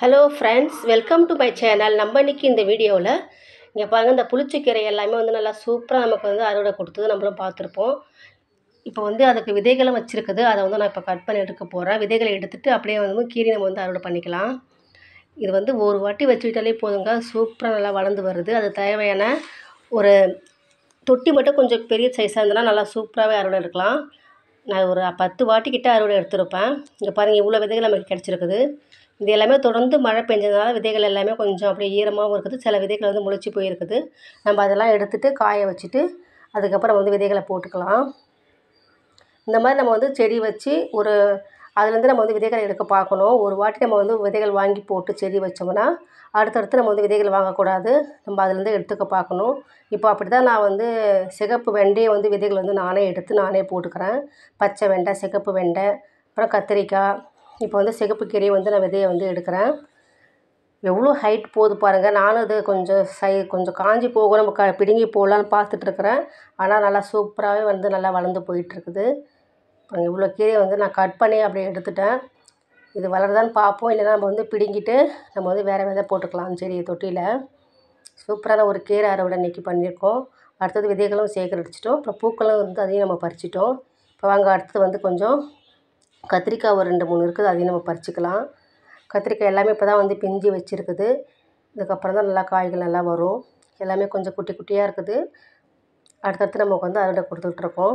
hello friends welcome to my channel நம்ம இன்னைக்கு இந்த வீடியோவில் இங்கே பாருங்கள் இந்த புளிச்சக்கீரை எல்லாமே வந்து நல்லா சூப்பராக நமக்கு வந்து அறுவடை கொடுத்தது நம்மளும் பார்த்துருப்போம் இப்போ வந்து அதுக்கு விதைகளும் வச்சுருக்குது அதை வந்து நான் இப்போ கட் பண்ணி எடுக்க போகிறேன் விதைகளை எடுத்துகிட்டு அப்படியே வந்து கீரை நம்ம வந்து அறுவடை பண்ணிக்கலாம் இது வந்து ஒரு வாட்டி வச்சுக்கிட்டாலே போதுங்க சூப்பராக நல்லா வளர்ந்து வருது அது தேவையான ஒரு தொட்டி மட்டும் கொஞ்சம் பெரிய சைஸாக இருந்ததுன்னா நல்லா சூப்பராகவே அறுவடை எடுக்கலாம் நான் ஒரு பத்து வாட்டிக்கிட்ட அறுவடை எடுத்திருப்பேன் இங்கே பாருங்கள் இவ்வளோ விதைகள் நமக்கு கிடச்சிருக்குது இது எல்லாமே தொடர்ந்து மழை பெஞ்சதுனால விதைகள் எல்லாமே கொஞ்சம் அப்படியே ஈரமாகவும் இருக்குது சில விதைகள் வந்து முளைச்சி போயிருக்குது நம்ம அதெல்லாம் எடுத்துகிட்டு காய வச்சுட்டு அதுக்கப்புறம் வந்து விதைகளை போட்டுக்கலாம் இந்த மாதிரி நம்ம வந்து செடி வச்சு ஒரு அதுலேருந்து நம்ம வந்து விதைகளை எடுக்க பார்க்கணும் ஒரு வாட்டி நம்ம வந்து விதைகள் வாங்கி போட்டு செடி வச்சோம்னா அடுத்தடுத்து நம்ம வந்து விதைகள் வாங்கக்கூடாது நம்ம அதுலேருந்து எடுத்துக்க பார்க்கணும் இப்போ அப்படி தான் நான் வந்து சிகப்பு வெண்டையை வந்து விதைகள் வந்து நானே எடுத்து நானே போட்டுக்கிறேன் பச்சை வெண்டை சிகப்பு வெண்டை அப்புறம் கத்திரிக்காய் இப்போ வந்து சிகப்பு கீரையை வந்து நான் விதையை வந்து எடுக்கிறேன் எவ்வளோ ஹைட் போகுது பாருங்கள் நானும் இது கொஞ்சம் சை கொஞ்சம் காஞ்சி போகும் நம்ம க பிடுங்கி போடலான்னு பார்த்துட்ருக்குறேன் ஆனால் நல்லா சூப்பராகவே வந்து நல்லா வளர்ந்து போயிட்டுருக்குது இவ்வளோ கீரையை வந்து நான் கட் பண்ணி அப்படியே எடுத்துட்டேன் இது வளருதான்னு பார்ப்போம் இல்லைன்னா நம்ம வந்து பிடுங்கிட்டு நம்ம வந்து வேறு விதை போட்டுக்கலாம் செடி தொட்டியில் சூப்பரான ஒரு கீரை அறுவடை இன்றைக்கி பண்ணியிருக்கோம் அடுத்தது விதைகளும் சேகரிச்சிட்டோம் அப்புறம் பூக்களும் வந்து அதையும் நம்ம பறிச்சிட்டோம் இப்போ வாங்க அடுத்தது வந்து கொஞ்சம் கத்திரிக்காய் ஒரு ரெண்டு மூணு இருக்குது அதையும் நம்ம பறிச்சிக்கலாம் கத்திரிக்காய் எல்லாமே இப்போ தான் வந்து பிஞ்சு வச்சுருக்குது இதுக்கப்புறம் தான் நல்லா காய்கள் நல்லா வரும் எல்லாமே கொஞ்சம் குட்டி குட்டியாக இருக்குது அடுத்தடுத்து நமக்கு வந்து அறுவடை கொடுத்துட்ருக்கோம்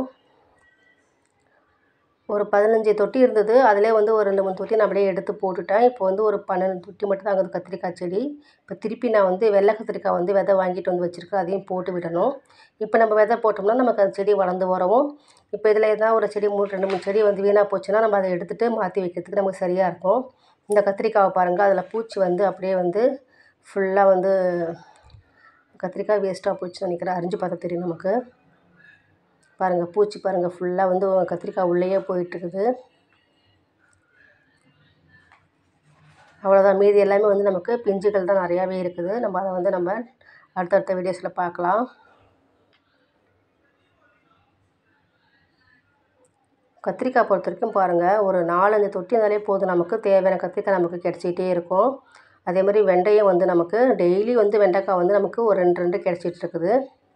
ஒரு பதினஞ்சு தொட்டி இருந்தது அதிலே வந்து ஒரு ரெண்டு மூணு தொட்டி நான் அப்படியே எடுத்து போட்டுட்டேன் இப்போ வந்து ஒரு பன்னெண்டு தொட்டி மட்டும் தான் அங்கே கத்திரிக்காய் செடி இப்போ திருப்பி நான் வந்து வெள்ளை கத்திரிக்காய் வந்து விதை வாங்கிட்டு வந்து வச்சுருக்கேன் அதையும் போட்டு விடணும் இப்போ நம்ம விதை போட்டோம்னா நமக்கு அந்த செடி வளர்ந்து வரவும் இப்போ இதில் எதாவது ஒரு செடி மூணு ரெண்டு மூணு செடி வந்து வீணாக போச்சுன்னா நம்ம அதை எடுத்துகிட்டு மாற்றி வைக்கிறதுக்கு நமக்கு சரியாக இருக்கும் இந்த கத்திரிக்காவை பாருங்கள் அதில் பூச்சி வந்து அப்படியே வந்து ஃபுல்லாக வந்து கத்திரிக்காய் வேஸ்ட்டாக போச்சுன்னு நினைக்கிறேன் அரிஞ்சு பார்த்தா தெரியும் நமக்கு பாருங்கள் பூச்சி பாருங்கள் ஃபுல்லாக வந்து கத்திரிக்காய் உள்ளேயே போயிட்டுருக்குது அவ்வளோதான் மீதி எல்லாமே வந்து நமக்கு பிஞ்சுகள் தான் நிறையாவே இருக்குது நம்ம அதை வந்து நம்ம அடுத்தடுத்த வீடியோஸில் பார்க்கலாம் கத்திரிக்காய் பொறுத்த வரைக்கும் பாருங்கள் ஒரு நாலஞ்சு தொட்டி இருந்தாலே போதும் நமக்கு தேவையான கத்திரிக்காய் நமக்கு கிடச்சிக்கிட்டே இருக்கும் அதே மாதிரி வெண்டையும் வந்து நமக்கு டெய்லி வந்து வெண்டைக்காய் வந்து நமக்கு ஒரு ரெண்டு ரெண்டு கிடச்சிட்டு இருக்குது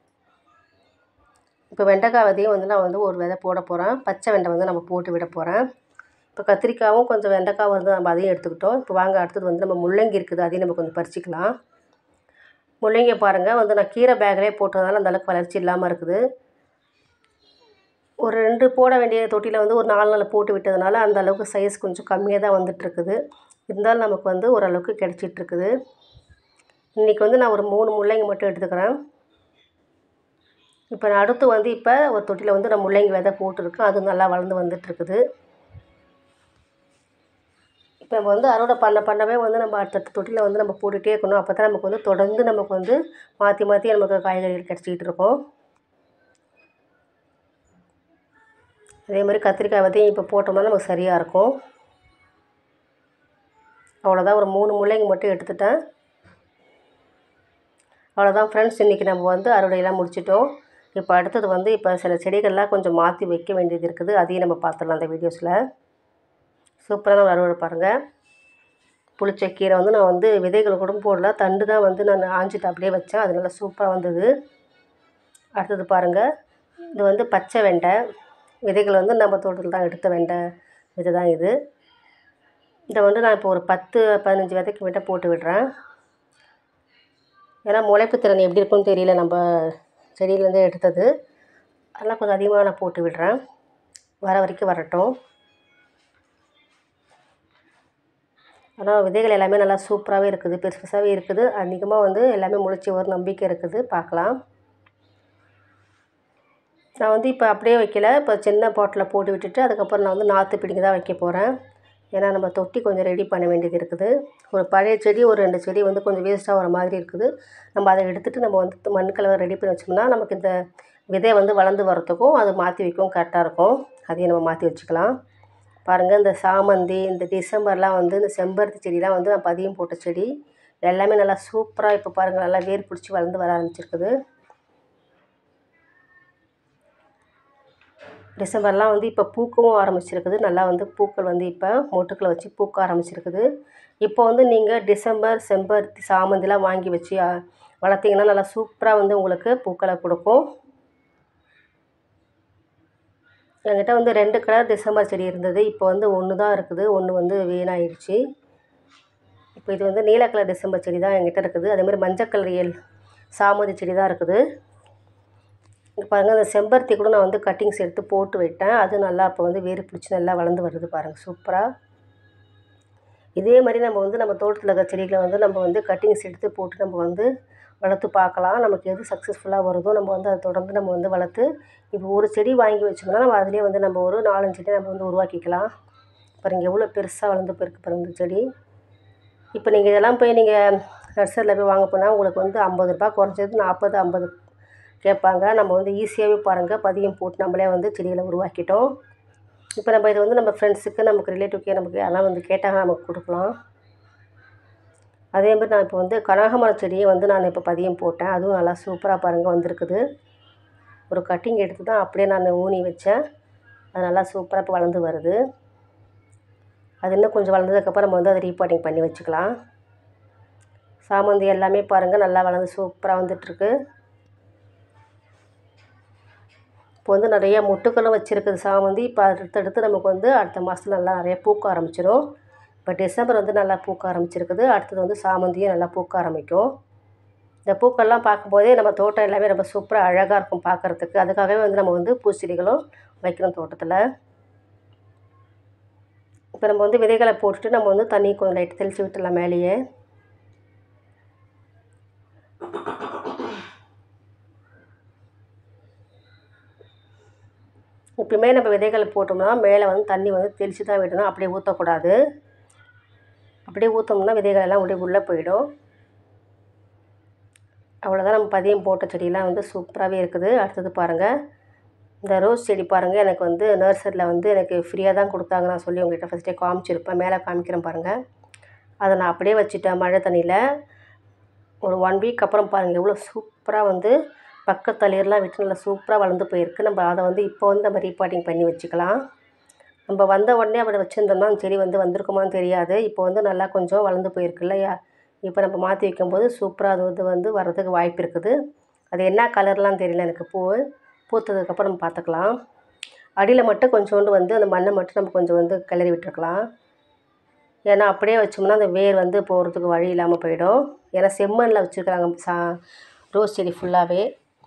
இப்போ வெண்டைக்காய் விதையும் வந்து நான் வந்து ஒரு விதை போட போகிறேன் பச்சை வெண்டை வந்து நம்ம போட்டு விட போகிறேன் இப்போ கத்திரிக்காயும் கொஞ்சம் வெண்டைக்காய் வந்து நம்ம அதையும் எடுத்துக்கிட்டோம் இப்போ வாங்க அடுத்தது வந்து நம்ம முள்ளங்கி இருக்குது அதையும் நம்ம கொஞ்சம் பறிச்சிக்கலாம் முள்ளங்கியை பாருங்கள் வந்து நான் கீரை பேக்கிலே போட்டதுனால அந்தளவுக்கு வளர்ச்சி இல்லாமல் இருக்குது ஒரு ரெண்டு போட வேண்டிய தொட்டியில் வந்து ஒரு நாலு நாள் போட்டு விட்டதுனால அந்த அளவுக்கு சைஸ் கொஞ்சம் கம்மியாக தான் வந்துட்டுருக்குது இருந்தாலும் நமக்கு வந்து ஓரளவுக்கு கிடச்சிட்ருக்குது இன்றைக்கி வந்து நான் ஒரு மூணு முள்ளங்கி மட்டும் எடுத்துக்கிறேன் இப்போ நான் அடுத்து வந்து இப்போ ஒரு தொட்டியில் வந்து நான் முள்ளங்கி விதை போட்டிருக்கேன் அது நல்லா வளர்ந்து வந்துட்டுருக்குது இப்போ நம்ம வந்து அறுவடை பண்ண பண்ணவே வந்து நம்ம அடுத்தடுத்த தொட்டியில் வந்து நம்ம போட்டுகிட்டே இருக்கணும் அப்போ தான் நமக்கு வந்து தொடர்ந்து நமக்கு வந்து மாற்றி மாற்றி நமக்கு காய்கறிகள் கிடச்சிக்கிட்டு இருக்கும் அதே மாதிரி கத்திரிக்காய் விதையும் இப்போ போட்டோம்னா நமக்கு சரியாக இருக்கும் அவ்வளோதான் ஒரு மூணு முள்ளங்கி மட்டும் எடுத்துட்டேன் அவ்வளோதான் ஃப்ரெண்ட்ஸ் இன்றைக்கி நம்ம வந்து அறுவடையெல்லாம் முடிச்சிட்டோம் இப்போ அடுத்தது வந்து இப்போ சில செடிகள்லாம் கொஞ்சம் மாற்றி வைக்க வேண்டியது இருக்குது அதையும் நம்ம பார்த்துடலாம் அந்த வீடியோஸில் சூப்பரான ஒரு அறுவடை பாருங்கள் புளிச்ச கீரை வந்து நான் வந்து விதைகள் கூட போடல தண்டு தான் வந்து நான் ஆஞ்சிட்டு அப்படியே வச்சேன் அது நல்லா சூப்பராக வந்தது அடுத்தது பாருங்கள் இது வந்து பச்சை வெண்டை விதைகள் வந்து நம்ம தோட்டத்தில் தான் எடுத்த வெண்டை விதை தான் இது இதை வந்து நான் இப்போ ஒரு பத்து பதினஞ்சு விதைக்கு விட்ட போட்டு விடுறேன் ஏன்னா முளைப்பு திறன் எப்படி இருக்குன்னு தெரியல நம்ம செடியிலேருந்து எடுத்தது அதெல்லாம் கொஞ்சம் அதிகமாக நான் போட்டு விடுறேன் வர வரைக்கும் வரட்டும் ஆனால் விதைகள் எல்லாமே நல்லா சூப்பராகவே இருக்குது பெருசு பெருசாகவே இருக்குது அதிகமாக வந்து எல்லாமே முளைச்சி ஒரு நம்பிக்கை இருக்குது பார்க்கலாம் நான் வந்து இப்போ அப்படியே வைக்கல இப்போ சின்ன பாட்டில் போட்டு விட்டுட்டு அதுக்கப்புறம் நான் வந்து நாற்று பிடிங்கி தான் வைக்க போகிறேன் ஏன்னா நம்ம தொட்டி கொஞ்சம் ரெடி பண்ண வேண்டியது இருக்குது ஒரு பழைய செடி ஒரு ரெண்டு செடி வந்து கொஞ்சம் வேஸ்ட்டாக வர மாதிரி இருக்குது நம்ம அதை எடுத்துகிட்டு நம்ம வந்து மண் கலவை ரெடி பண்ணி வச்சோம்னா நமக்கு இந்த விதை வந்து வளர்ந்து வரத்துக்கும் அது மாற்றி வைக்கவும் கரெக்டாக இருக்கும் அதையும் நம்ம மாற்றி வச்சுக்கலாம் பாருங்கள் இந்த சாமந்தி இந்த டிசம்பர்லாம் வந்து இந்த செம்பருத்தி செடிலாம் வந்து நான் பதியம் போட்ட செடி எல்லாமே நல்லா சூப்பராக இப்போ பாருங்கள் நல்லா வேர் பிடிச்சி வளர்ந்து வர ஆரம்பிச்சிருக்குது டிசம்பர்லாம் வந்து இப்போ பூக்கவும் ஆரம்பிச்சிருக்குது நல்லா வந்து பூக்கள் வந்து இப்போ மொட்டுக்களை வச்சு பூக்க ஆரம்பிச்சிருக்குது இப்போ வந்து நீங்கள் டிசம்பர் செம்பருத்தி சாமந்திலாம் வாங்கி வச்சு அ, வளர்த்தீங்கன்னா நல்லா சூப்பராக வந்து உங்களுக்கு பூக்களை கொடுக்கும் என்கிட்ட வந்து ரெண்டு கலர் டிசம்பர் செடி இருந்தது இப்போ வந்து ஒன்று தான் இருக்குது ஒன்று வந்து வீணாயிடுச்சு இப்போ இது வந்து நீல கலர் டிசம்பர் செடி தான் என்கிட்ட இருக்குது அதேமாதிரி மஞ்சள் கலர் எல் சாமந்தி செடி தான் இருக்குது இங்க பாருங்கள் அந்த செம்பருத்தி கூட நான் வந்து கட்டிங்ஸ் எடுத்து போட்டு விட்டேன் அது நல்லா இப்போ வந்து வேர் பிடிச்சி நல்லா வளர்ந்து வருது பாருங்கள் சூப்பராக இதே மாதிரி நம்ம வந்து நம்ம தோட்டத்தில் இருக்கிற செடிகளை வந்து நம்ம வந்து கட்டிங்ஸ் எடுத்து போட்டு நம்ம வந்து வளர்த்து பார்க்கலாம் நமக்கு எது சக்ஸஸ்ஃபுல்லாக வருதோ நம்ம வந்து அதை தொடர்ந்து நம்ம வந்து வளர்த்து இப்போ ஒரு செடி வாங்கி வச்சோம்னா நம்ம அதிலே வந்து நம்ம ஒரு நாலஞ்சு செடி நம்ம வந்து உருவாக்கிக்கலாம் பாருங்கள் எவ்வளோ பெருசாக வளர்ந்து போயிருக்கு பாருங்கள் இந்த செடி இப்போ நீங்கள் இதெல்லாம் போய் நீங்கள் நர்சரியில் போய் வாங்க போனால் உங்களுக்கு வந்து ஐம்பது ரூபாய் குறைஞ்சது நாற்பது ஐம்பது கேட்பாங்க நம்ம வந்து ஈஸியாகவே பாருங்கள் பதியம் போட்டு நம்மளே வந்து செடிகளை உருவாக்கிட்டோம் இப்போ நம்ம இதை வந்து நம்ம ஃப்ரெண்ட்ஸுக்கு நமக்கு ரிலேட்டிவ்க்கு நமக்கு யாரெல்லாம் வந்து கேட்டாங்கன்னா நமக்கு கொடுக்கலாம் அதே மாதிரி நான் இப்போ வந்து கனகாமரம் செடியை வந்து நான் இப்போ பதியம் போட்டேன் அதுவும் நல்லா சூப்பராக பாருங்கள் வந்திருக்குது ஒரு கட்டிங் எடுத்து தான் அப்படியே நான் ஊனி வச்சேன் அது நல்லா சூப்பராக இப்போ வளர்ந்து வருது அது இன்னும் கொஞ்சம் வளர்ந்ததுக்கப்புறம் நம்ம வந்து அதை ரீபாட்டிங் பண்ணி வச்சுக்கலாம் சாமந்தி எல்லாமே பாருங்கள் நல்லா வளர்ந்து சூப்பராக வந்துட்டுருக்கு இப்போ வந்து நிறைய மொட்டுக்களும் வச்சுருக்குது சாமந்தி இப்போ அடுத்தடுத்து நமக்கு வந்து அடுத்த மாதத்துல நல்லா நிறைய பூக்க ஆரம்பிச்சிடும் இப்போ டிசம்பர் வந்து நல்லா பூக்க ஆரம்பிச்சிருக்குது அடுத்தது வந்து சாமந்தியும் நல்லா பூக்க ஆரம்பிக்கும் இந்த பூக்கள்லாம் பார்க்கும்போதே நம்ம தோட்டம் எல்லாமே ரொம்ப சூப்பராக அழகாக இருக்கும் பார்க்குறதுக்கு அதுக்காகவே வந்து நம்ம வந்து பூச்செடிகளும் வைக்கணும் தோட்டத்தில் இப்போ நம்ம வந்து விதைகளை போட்டுட்டு நம்ம வந்து தண்ணி கொஞ்சம் லைட் தெளித்து விட்டுடலாம் மேலேயே எப்பயுமே நம்ம விதைகளை போட்டோம்னா மேலே வந்து தண்ணி வந்து தெளித்து தான் விடணும் அப்படியே ஊற்றக்கூடாது அப்படியே ஊற்றோம்னா விதைகள் எல்லாம் அப்படியே உள்ளே போயிடும் அவ்வளோதான் நம்ம பதியம் போட்ட செடியெல்லாம் வந்து சூப்பராகவே இருக்குது அடுத்தது பாருங்கள் இந்த ரோஸ் செடி பாருங்கள் எனக்கு வந்து நர்சரியில் வந்து எனக்கு ஃப்ரீயாக தான் கொடுத்தாங்க நான் சொல்லி உங்கள்கிட்ட ஃபஸ்ட்டே காமிச்சிருப்பேன் மேலே காமிக்கிறேன் பாருங்கள் அதை நான் அப்படியே வச்சுட்டேன் மழை தண்ணியில் ஒரு ஒன் வீக் அப்புறம் பாருங்கள் எவ்வளோ சூப்பராக வந்து பக்கத்தளிர்லாம் விட்டு நல்லா சூப்பராக வளர்ந்து போயிருக்கு நம்ம அதை வந்து இப்போ வந்து நம்ம ரீபாட்டிங் பண்ணி வச்சுக்கலாம் நம்ம வந்த உடனே அப்படி வச்சுருந்தோம்னா அந்த செடி வந்து வந்திருக்குமான்னு தெரியாது இப்போ வந்து நல்லா கொஞ்சம் வளர்ந்து போயிருக்கு இல்லையா இப்போ நம்ம மாற்றி வைக்கும்போது சூப்பராக அது வந்து வந்து வர்றதுக்கு வாய்ப்பு இருக்குது அது என்ன கலர்லாம் தெரியல எனக்கு பூ பூத்ததுக்கப்புறம் நம்ம பார்த்துக்கலாம் அடியில் மட்டும் கொஞ்சோண்டு வந்து அந்த மண்ணை மட்டும் நம்ம கொஞ்சம் வந்து கிளறி விட்டுருக்கலாம் ஏன்னா அப்படியே வச்சோம்னா அந்த வேர் வந்து போகிறதுக்கு வழி இல்லாமல் போயிடும் ஏன்னா செம்மண்ணில் வச்சுருக்காங்க சா ரோஸ் செடி ஃபுல்லாகவே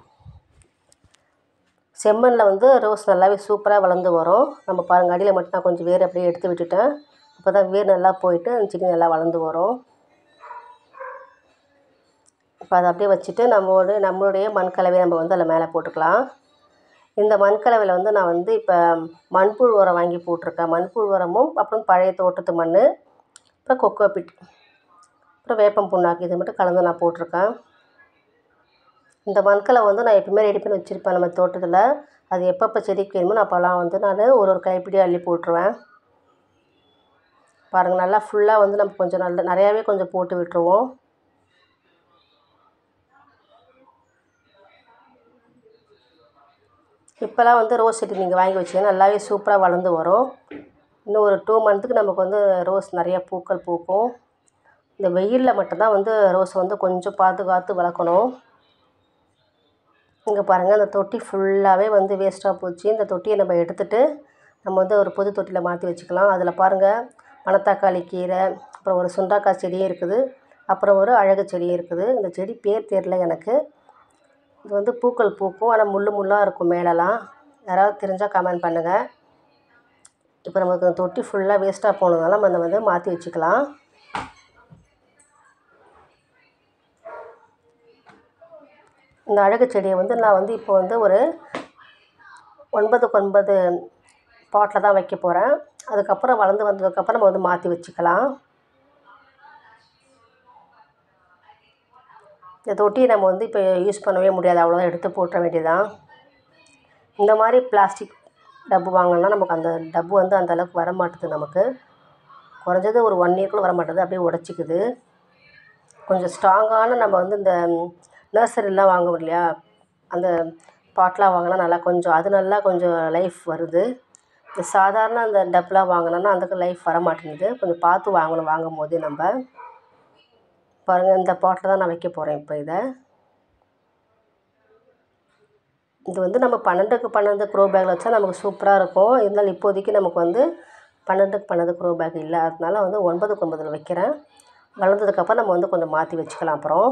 செம்மண்ணில் வந்து ரோஸ் நல்லாவே சூப்பராக வளர்ந்து வரும் நம்ம பாருங்கள் அடியில் மட்டும் நான் கொஞ்சம் வேர் அப்படியே எடுத்து விட்டுட்டேன் அப்போ தான் வேர் நல்லா போயிட்டு அந்த செடி நல்லா வளர்ந்து வரும் இப்போ அதை அப்படியே வச்சுட்டு நம்மளோட நம்மளுடைய மண் கலவையை நம்ம வந்து அதில் மேலே போட்டுக்கலாம் இந்த மண் கலவையில் வந்து நான் வந்து இப்போ மண்புழு உரம் வாங்கி போட்டிருக்கேன் மண்புழு உரமும் அப்புறம் பழைய தோட்டத்து மண் அப்புறம் கொக்கோ பிட் அப்புறம் வேப்பம் புண்ணாக்கு இது மட்டும் கலந்து நான் போட்டிருக்கேன் இந்த மண்கலை வந்து நான் எப்பவுமே ரெடி பண்ணி வச்சுருப்பேன் நம்ம தோட்டத்தில் அது எப்பப்போ செடிக்கு வேணுமோ நான் அப்போல்லாம் வந்து நான் ஒரு ஒரு கைப்பிடி அள்ளி போட்டுருவேன் பாருங்கள் நல்லா ஃபுல்லாக வந்து நம்ம கொஞ்சம் நல்ல நிறையாவே கொஞ்சம் போட்டு விட்டுருவோம் இப்போல்லாம் வந்து ரோஸ் செடி நீங்கள் வாங்கி வச்சிங்கன்னா நல்லாவே சூப்பராக வளர்ந்து வரும் இன்னும் ஒரு டூ மந்த்துக்கு நமக்கு வந்து ரோஸ் நிறையா பூக்கள் பூக்கும் இந்த வெயிலில் மட்டும்தான் வந்து ரோஸ் வந்து கொஞ்சம் பாதுகாத்து வளர்க்கணும் இங்கே பாருங்கள் அந்த தொட்டி ஃபுல்லாகவே வந்து வேஸ்ட்டாக போச்சு இந்த தொட்டியை நம்ம எடுத்துகிட்டு நம்ம வந்து ஒரு புது தொட்டியில் மாற்றி வச்சுக்கலாம் அதில் பாருங்கள் மணத்தக்காளி கீரை அப்புறம் ஒரு சுண்டக்காய் செடியும் இருக்குது அப்புறம் ஒரு அழகு செடியும் இருக்குது இந்த செடி பேர் தெரில எனக்கு இது வந்து பூக்கள் பூக்கும் ஆனால் முள்ளு முள்ளாக இருக்கும் மேலெலாம் யாராவது தெரிஞ்சால் கமெண்ட் பண்ணுங்கள் இப்போ நமக்கு அந்த தொட்டி ஃபுல்லாக வேஸ்ட்டாக போனதுனால நம்ம அதை வந்து மாற்றி வச்சுக்கலாம் இந்த அழகு செடியை வந்து நான் வந்து இப்போ வந்து ஒரு ஒன்பதுக்கு ஒன்பது பாட்டில் தான் வைக்க போகிறேன் அதுக்கப்புறம் வளர்ந்து வந்ததுக்கப்புறம் நம்ம வந்து மாற்றி வச்சுக்கலாம் இந்த தொட்டியை நம்ம வந்து இப்போ யூஸ் பண்ணவே முடியாது அவ்வளோதான் எடுத்து போட்டுற வேண்டியதுதான் இந்த மாதிரி பிளாஸ்டிக் டப்பு வாங்கினா நமக்கு அந்த டப்பு வந்து அந்த அளவுக்கு வர மாட்டுது நமக்கு குறைஞ்சது ஒரு ஒன் இயர்க்குள்ள வர மாட்டுது அப்படியே உடச்சிக்குது கொஞ்சம் ஸ்ட்ராங்கான நம்ம வந்து இந்த நர்சரிலாம் வாங்குவோம் இல்லையா அந்த பாட்லாம் வாங்கினா நல்லா கொஞ்சம் அது நல்லா கொஞ்சம் லைஃப் வருது இந்த சாதாரண அந்த டப்லாம் வாங்கினோன்னா அந்த லைஃப் வர மாட்டேங்குது கொஞ்சம் பார்த்து வாங்கணும் வாங்கும் போதே நம்ம பாருங்கள் இந்த பாட்டில் தான் நான் வைக்க போகிறேன் இப்போ இதை இது வந்து நம்ம பன்னெண்டுக்கு பன்னெண்டு க்ரோ பேக்கில் வச்சா நமக்கு சூப்பராக இருக்கும் இருந்தாலும் இப்போதைக்கு நமக்கு வந்து பன்னெண்டுக்கு பன்னெண்டு க்ரோ பேக் இல்லை அதனால வந்து ஒன்பதுக்கு ஒன்பதில் வைக்கிறேன் வளர்ந்ததுக்கப்புறம் நம்ம வந்து கொஞ்சம் மாற்றி வச்சுக்கலாம் அப்புறம்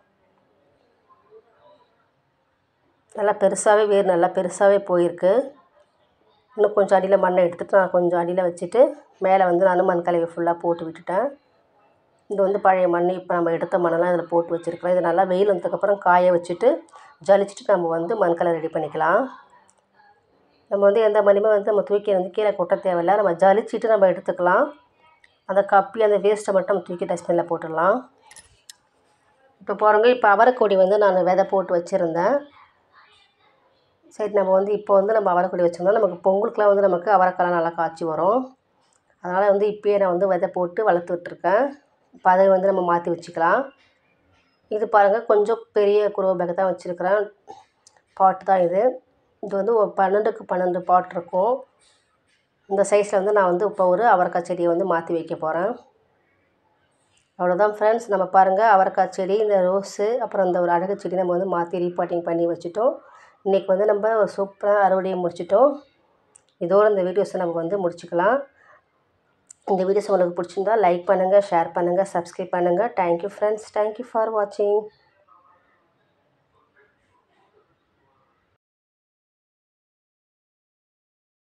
நல்லா பெருசாகவே வேர் நல்லா பெருசாகவே போயிருக்கு இன்னும் கொஞ்சம் அடியில் மண்ணை எடுத்துகிட்டு நான் கொஞ்சம் அடியில் வச்சுட்டு மேலே வந்து நான் மண் கலவை ஃபுல்லாக போட்டு விட்டுட்டேன் இது வந்து பழைய மண் இப்போ நம்ம எடுத்த மண்ணெல்லாம் இதில் போட்டு வச்சுருக்கிறோம் இது நல்லா வெயில் வந்ததுக்கப்புறம் காய வச்சுட்டு ஜலிச்சுட்டு நம்ம வந்து மண் கலர் ரெடி பண்ணிக்கலாம் நம்ம வந்து எந்த மண்ணுமே வந்து நம்ம தூக்கி வந்து கீழே கொட்ட தேவையில்ல நம்ம ஜலிச்சுட்டு நம்ம எடுத்துக்கலாம் அந்த கப்பி அந்த வேஸ்ட்டை மட்டும் நம்ம தூக்கி டஸ்ட்பினில் போட்டுடலாம் இப்போ பாருங்கள் இப்போ அவரைக்கொடி வந்து நான் விதை போட்டு வச்சுருந்தேன் சரி நம்ம வந்து இப்போ வந்து நம்ம அவரைக்கொடி வச்சோம்னா நமக்கு பொங்கலுக்குலாம் வந்து நமக்கு அவரைக்காலாம் நல்லா காய்ச்சி வரும் அதனால் வந்து இப்போயே நான் வந்து விதை போட்டு வளர்த்து விட்ருக்கேன் இப்போ அதை வந்து நம்ம மாற்றி வச்சுக்கலாம் இது பாருங்கள் கொஞ்சம் பெரிய குரோ பேக் தான் வச்சுருக்கிறேன் பாட்டு தான் இது இது வந்து ஒரு பன்னெண்டுக்கு பன்னெண்டு பாட் இருக்கும் இந்த சைஸில் வந்து நான் வந்து இப்போ ஒரு அவரைக்காய் செடியை வந்து மாற்றி வைக்க போகிறேன் அவ்வளோதான் ஃப்ரெண்ட்ஸ் நம்ம பாருங்கள் அவரைக்காய் செடி இந்த ரோஸு அப்புறம் இந்த ஒரு அழகு செடி நம்ம வந்து மாற்றி ரீபாட்டிங் பண்ணி வச்சுட்டோம் இன்றைக்கி வந்து நம்ம ஒரு சூப்பராக அறுவடையை முடிச்சிட்டோம் இதோடு இந்த வீடியோஸை நம்ம வந்து முடிச்சுக்கலாம் இந்த வீடியோஸ் உங்களுக்கு பிடிச்சிருந்தா லைக் பண்ணுங்கள் ஷேர் பண்ணுங்கள் சப்ஸ்கிரைப் பண்ணுங்கள் தேங்க்யூ ஃப்ரெண்ட்ஸ் தேங்க்யூ ஃபார் வாட்சிங்